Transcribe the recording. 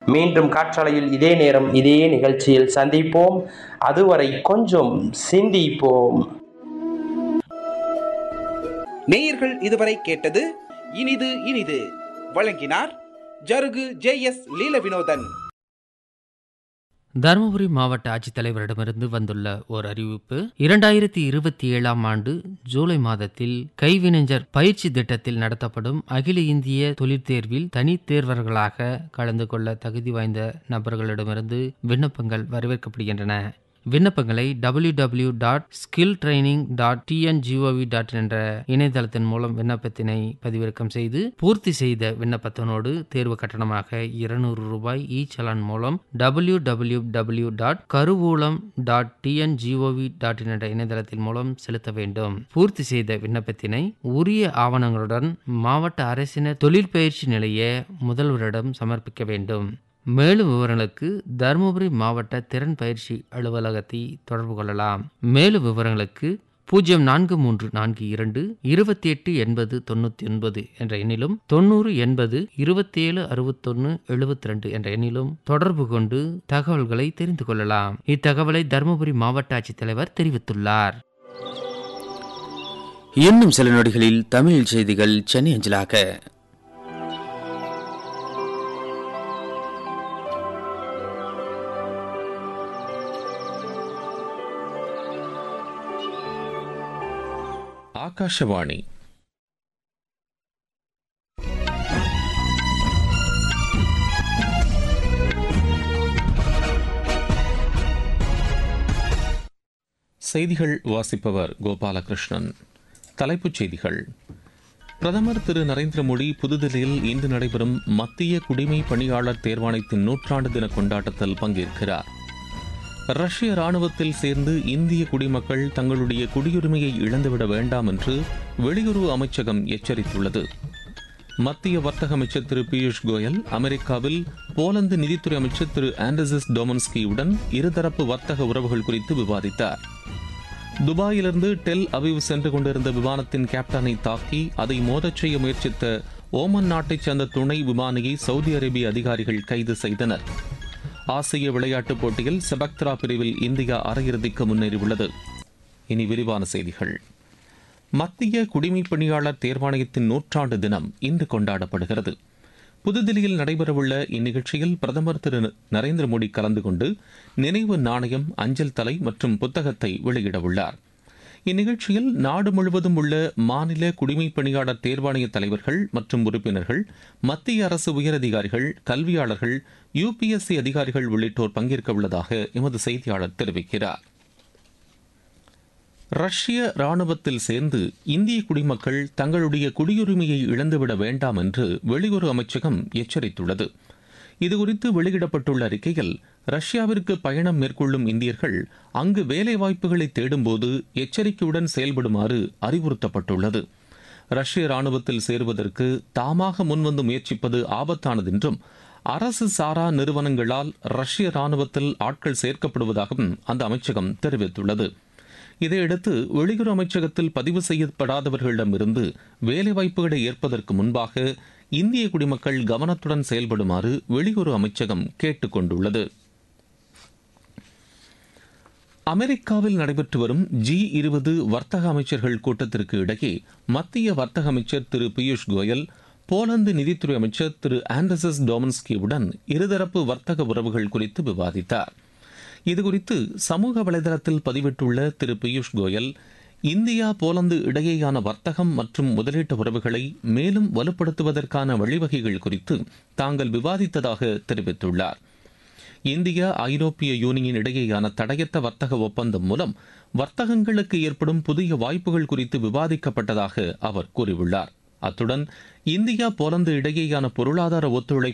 மீண்டும் காற்றாலையில் இதே நேரம் இதே நிகழ்ச்சியில் சந்திப்போம் அதுவரை கொஞ்சம் சிந்திப்போம் நேயர்கள் இதுவரை கேட்டது இனிது இனிது வழங்கினார் ஜருகு ஜே எஸ் லீல வினோதன் தருமபுரி மாவட்ட ஆட்சித்தலைவரிடமிருந்து வந்துள்ள ஓர் அறிவிப்பு இரண்டாயிரத்தி இருபத்தி ஏழாம் ஆண்டு ஜூலை மாதத்தில் கைவினைஞர் பயிற்சி திட்டத்தில் நடத்தப்படும் அகில இந்திய தொழிற்தேர்வில் தனித் தேர்வர்களாக கலந்து கொள்ள தகுதி வாய்ந்த நபர்களிடமிருந்து விண்ணப்பங்கள் வரவேற்கப்படுகின்றன விண்ணப்பங்களை W W dot skill training dot tngov dot என்ற இணையதளத்தின் மூலம் விண்ணப்பத்தினை பதிவிறக்கம் செய்து பூர்த்தி செய்த விண்ணப்பத்தினோடு தேர்வு கட்டணமாக இருநூறு ரூபாய் இ சலான் மூலம் டபிள்யூ டபிள்யூ டபிள்யூ டாட் கருவூலம் டாட் டிஎன்ஜிஓவி டாட் என்ற இணையதளத்தின் மூலம் செலுத்த வேண்டும் பூர்த்தி செய்த விண்ணப்பத்தினை உரிய ஆவணங்களுடன் மாவட்ட அரசினர் தொழில் பயிற்சி நிலைய முதல்வரிடம் சமர்ப்பிக்க வேண்டும் மேலும் விவரங்களுக்கு தருமபுரி மாவட்ட திறன் பயிற்சி அலுவலகத்தை தொடர்பு கொள்ளலாம் மேலும் விவரங்களுக்கு பூஜ்ஜியம் நான்கு மூன்று நான்கு இரண்டு இருபத்தி எட்டு எண்பது தொண்ணூற்றி ஒன்பது என்ற எண்ணிலும் தொண்ணூறு எண்பது இருபத்தேழு அறுபத்தொன்று எழுபத்தி ரெண்டு என்ற எண்ணிலும் தொடர்பு கொண்டு தகவல்களை தெரிந்து கொள்ளலாம் இத்தகவலை தருமபுரி மாவட்ட ஆட்சித்தலைவர் தெரிவித்துள்ளார் இன்னும் சில நொடிகளில் தமிழ் செய்திகள் சென்னை அஞ்சலாக ಆಕಾಶವಾಣಿ செய்திகள் வாசிப்பவர் கோபாலகிருஷ்ணன் தலைப்புச் செய்திகள் பிரதமர் திரு நரேந்திர மோடி புதுதில்லியில் இன்று நடைபெறும் மத்திய குடிமை பணியாளர் தேர்வாணையத்தின் நூற்றாண்டு தின கொண்டாட்டத்தில் பங்கேற்கிறார் ரஷ்ய ராணுவத்தில் சேர்ந்து இந்திய குடிமக்கள் தங்களுடைய குடியுரிமையை இழந்துவிட வேண்டாம் என்று வெளியுறவு அமைச்சகம் எச்சரித்துள்ளது மத்திய வர்த்தக அமைச்சர் திரு பியூஷ் கோயல் அமெரிக்காவில் போலந்து நிதித்துறை அமைச்சர் திரு ஆண்டர்சிஸ் டொமன்ஸ்கியுடன் இருதரப்பு வர்த்தக உறவுகள் குறித்து விவாதித்தார் துபாயிலிருந்து டெல் அவிவ் சென்று கொண்டிருந்த விமானத்தின் கேப்டனை தாக்கி அதை மோதச் செய்ய முயற்சித்த ஓமன் நாட்டைச் சேர்ந்த துணை விமானியை சவுதி அரேபிய அதிகாரிகள் கைது செய்தனர் ஆசிய விளையாட்டுப் போட்டியில் செபக்த்ரா பிரிவில் இந்தியா அரையிறுதிக்கு முன்னேறியுள்ளது இனி விரிவான செய்திகள் மத்திய குடிமைப் பணியாளர் தேர்வாணையத்தின் நூற்றாண்டு தினம் இன்று கொண்டாடப்படுகிறது புதுதில்லியில் நடைபெறவுள்ள இந்நிகழ்ச்சியில் பிரதமர் திரு நரேந்திர மோடி கலந்து கொண்டு நினைவு நாணயம் அஞ்சல் தலை மற்றும் புத்தகத்தை வெளியிடவுள்ளார் இந்நிகழ்ச்சியில் நாடு முழுவதும் உள்ள மாநில குடிமைப் பணியாளர் தேர்வாணைய தலைவர்கள் மற்றும் உறுப்பினர்கள் மத்திய அரசு உயரதிகாரிகள் கல்வியாளர்கள் யுபிஎஸ்சி அதிகாரிகள் உள்ளிட்டோர் பங்கேற்க உள்ளதாக எமது செய்தியாளர் தெரிவிக்கிறார் ரஷ்ய ராணுவத்தில் சேர்ந்து இந்திய குடிமக்கள் தங்களுடைய குடியுரிமையை இழந்துவிட வேண்டாம் என்று வெளியுறவு அமைச்சகம் எச்சரித்துள்ளது இதுகுறித்து வெளியிடப்பட்டுள்ள அறிக்கையில் ரஷ்யாவிற்கு பயணம் மேற்கொள்ளும் இந்தியர்கள் அங்கு வேலைவாய்ப்புகளை தேடும்போது எச்சரிக்கையுடன் செயல்படுமாறு அறிவுறுத்தப்பட்டுள்ளது ரஷ்ய ராணுவத்தில் சேருவதற்கு தாமாக முன்வந்து முயற்சிப்பது ஆபத்தானது என்றும் அரசு சாரா நிறுவனங்களால் ரஷ்ய ராணுவத்தில் ஆட்கள் சேர்க்கப்படுவதாகவும் அந்த அமைச்சகம் தெரிவித்துள்ளது இதையடுத்து வெளியுறவு அமைச்சகத்தில் பதிவு செய்யப்படாதவர்களிடமிருந்து வேலைவாய்ப்புகளை ஏற்பதற்கு முன்பாக இந்திய குடிமக்கள் கவனத்துடன் செயல்படுமாறு வெளியுறவு அமைச்சகம் கேட்டுக் கொண்டுள்ளது அமெரிக்காவில் நடைபெற்று வரும் ஜி இருபது வர்த்தக அமைச்சர்கள் கூட்டத்திற்கு இடையே மத்திய வர்த்தக அமைச்சர் திரு பியூஷ் கோயல் போலந்து நிதித்துறை அமைச்சர் திரு ஆண்டர்சஸ் டோமன்ஸ்கியுடன் இருதரப்பு வர்த்தக உறவுகள் குறித்து விவாதித்தார் இதுகுறித்து சமூக வலைதளத்தில் பதிவிட்டுள்ள திரு பியூஷ் கோயல் இந்தியா போலந்து இடையேயான வர்த்தகம் மற்றும் முதலீட்டு உறவுகளை மேலும் வலுப்படுத்துவதற்கான வழிவகைகள் குறித்து தாங்கள் விவாதித்ததாக தெரிவித்துள்ளார் இந்தியா ஐரோப்பிய யூனியன் இடையேயான தடையற்ற வர்த்தக ஒப்பந்தம் மூலம் வர்த்தகங்களுக்கு ஏற்படும் புதிய வாய்ப்புகள் குறித்து விவாதிக்கப்பட்டதாக அவர் கூறியுள்ளார் அத்துடன் இந்தியா போலந்து இடையேயான பொருளாதார ஒத்துழைப்பு